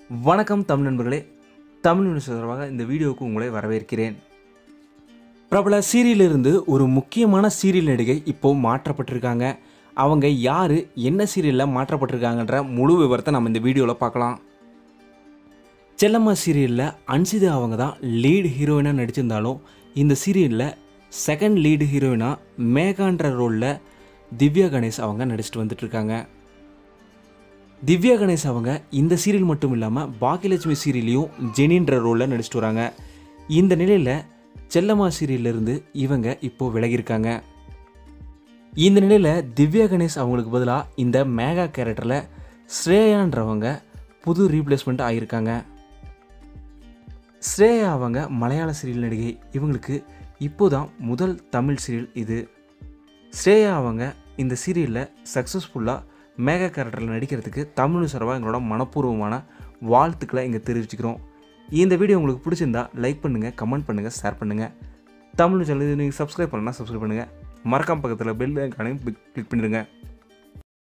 வணக்கம் தமிழ் நண்பர்களே தமிழ் நியூஸ் தொடர்பாக இந்த வீடியோவுக்கு உங்களை வரவேற்கிறேன் பிரபல சீரியலிருந்து ஒரு முக்கியமான சீரியல் நடிகை இப்போ மாற்றப்பட்டிருக்காங்க அவங்க யார் என்ன சீரியலில் மாற்றப்பட்டிருக்காங்கன்ற முழு விவரத்தை நம்ம இந்த வீடியோவில் பார்க்கலாம் செல்லம்மா சீரியலில் அன்சிதா அவங்க தான் லீட் ஹீரோயினாக நடிச்சிருந்தாலும் இந்த சீரியலில் செகண்ட் லீடு ஹீரோயினாக மேகான்ற ரோலில் திவ்யா கணேஷ் அவங்க நடிச்சிட்டு வந்துட்டுருக்காங்க திவ்யா கணேஷ் அவங்க இந்த சீரியல் மட்டும் இல்லாமல் பாக்கியலட்சுமி சீரியல்லையும் ஜெனின்ற ரோலில் நடிச்சிட்டு வராங்க இந்த நிலையில் செல்லம்மா சீரியல்லேருந்து இவங்க இப்போது விலகியிருக்காங்க இந்த நிலையில் திவ்யா கணேஷ் அவங்களுக்கு பதிலாக இந்த மேகா கேரக்டரில் ஸ்ரேயான்றவங்க புது ரீப்ளேஸ்மெண்ட் ஆகியிருக்காங்க ஸ்ரேயா அவங்க மலையாள சீரியல் நடிகை இவங்களுக்கு இப்போதான் முதல் தமிழ் சீரியல் இது ஸ்ரேயா அவங்க இந்த சீரியலில் சக்ஸஸ்ஃபுல்லாக மேகா கேரக்டரில் நடிக்கிறதுக்கு தமிழ் சார்பாக எங்களோட மனப்பூர்வமான வாழ்த்துக்களை இங்கே தெரிவிச்சுக்கிறோம் இந்த வீடியோ உங்களுக்கு பிடிச்சிருந்தா லைக் பண்ணுங்கள் கமெண்ட் பண்ணுங்கள் ஷேர் பண்ணுங்கள் தமிழ் சேனல் நீங்கள் சப்ஸ்கிரைப் பண்ணலாம் சப்ஸ்கிரைப் பண்ணுங்கள் மறக்காம பக்கத்தில் பெல் ஐக்கானையும் கிளிக் பண்ணிடுங்க